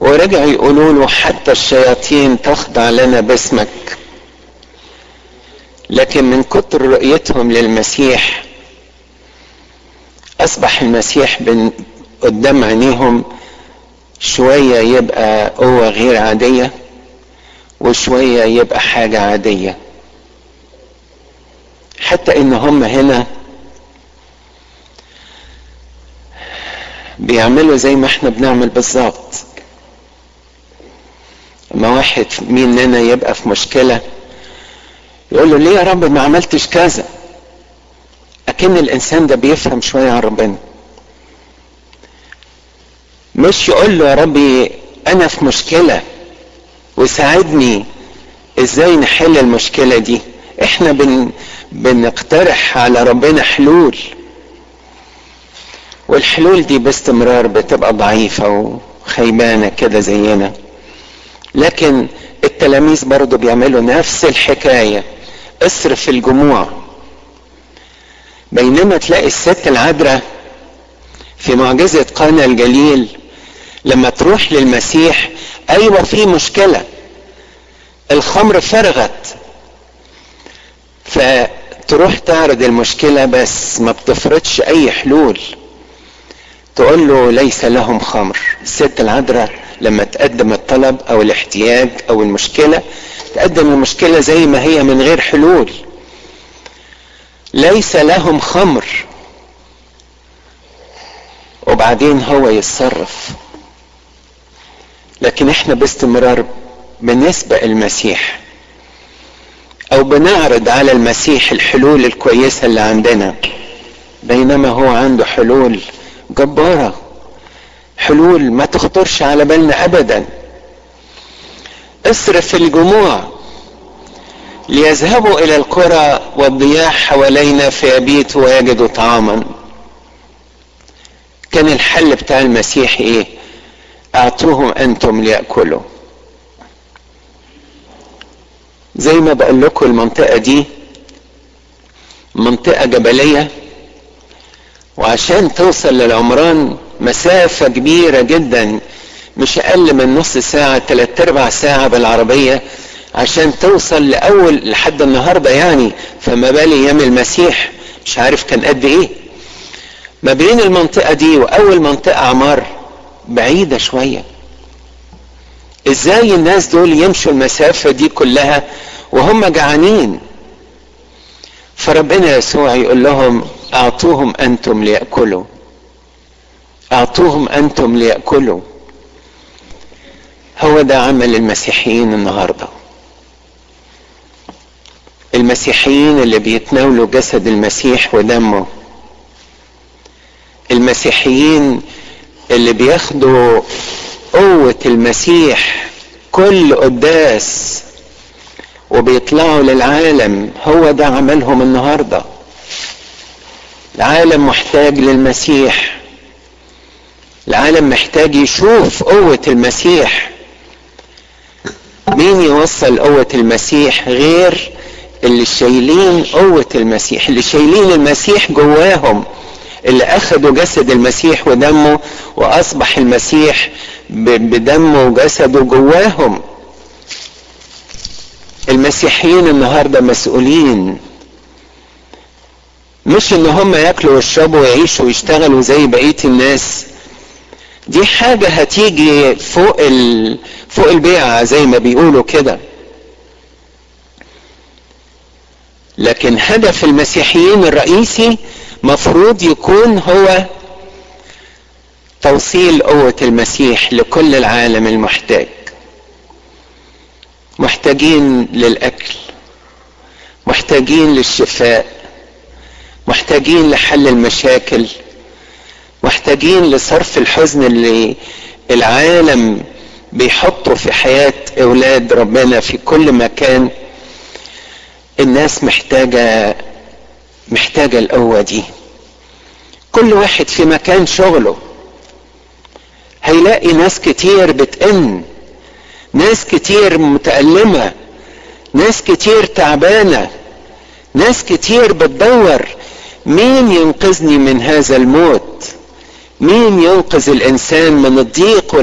ورجعوا يقولوا له حتى الشياطين تخضع لنا باسمك لكن من كتر رؤيتهم للمسيح اصبح المسيح قدام عينيهم شوية يبقى قوة غير عادية وشوية يبقى حاجة عادية حتى ان هم هنا بيعملوا زي ما احنا بنعمل بالظبط اما واحد مننا يبقى في مشكلة يقول له ليه يا رب ما عملتش كذا اكن الانسان ده بيفهم شوية عن ربنا مش يقول له يا ربي انا في مشكلة وساعدني ازاي نحل المشكلة دي احنا بن بنقترح على ربنا حلول والحلول دي باستمرار بتبقى ضعيفة وخيبانة كده زينا لكن التلاميذ برضو بيعملوا نفس الحكاية اصرف الجموع بينما تلاقي الست العذراء في معجزة قانا الجليل لما تروح للمسيح ايوه في مشكلة الخمر فرغت فتروح تعرض المشكلة بس ما بتفرضش اي حلول تقول له ليس لهم خمر الست العذراء لما تقدم الطلب او الاحتياج او المشكلة تقدم المشكلة زي ما هي من غير حلول ليس لهم خمر وبعدين هو يتصرف لكن احنا باستمرار بنسبق المسيح او بنعرض على المسيح الحلول الكويسة اللي عندنا بينما هو عنده حلول جبارة حلول ما تخطرش على بالنا ابدا اصرف الجموع ليذهبوا الى القرى والضياع حوالينا فيبيتوا ويجدوا طعاما كان الحل بتاع المسيح ايه اعطوهم انتم ليأكلوا زي ما بقول لكم المنطقة دي منطقة جبلية وعشان توصل للعمران مسافة كبيرة جدا مش اقل من نص ساعة تلات ارباع ساعة بالعربية عشان توصل لاول لحد النهاردة يعني فما بالي ايام المسيح مش عارف كان قد ايه ما بين المنطقة دي واول منطقة عمار بعيدة شوية ازاي الناس دول يمشوا المسافة دي كلها وهم جعانين فربنا يسوع يقول لهم اعطوهم انتم ليأكلوا اعطوهم انتم ليأكلوا هو ده عمل المسيحيين النهارده المسيحيين اللي بيتناولوا جسد المسيح ودمه المسيحيين اللي بياخدوا قوة المسيح كل قداس وبيطلعوا للعالم هو ده عملهم النهاردة العالم محتاج للمسيح العالم محتاج يشوف قوة المسيح مين يوصل قوة المسيح غير اللي شايلين قوة المسيح اللي شايلين المسيح جواهم اللي اخدوا جسد المسيح ودمه واصبح المسيح بدمه وجسده جواهم المسيحيين النهارده مسؤولين مش ان هم ياكلوا ويشربوا ويعيشوا ويشتغلوا زي بقيه الناس دي حاجة هتيجي فوق ال... فوق البيعة زي ما بيقولوا كده لكن هدف المسيحيين الرئيسي مفروض يكون هو توصيل قوة المسيح لكل العالم المحتاج محتاجين للأكل محتاجين للشفاء محتاجين لحل المشاكل محتاجين لصرف الحزن اللي العالم بيحطه في حياة أولاد ربنا في كل مكان الناس محتاجة محتاجة القوة دي كل واحد في مكان شغله هيلاقي ناس كتير بتئن ناس كتير متألمة ناس كتير تعبانة ناس كتير بتدور مين ينقذني من هذا الموت مين ينقذ الانسان من الضيق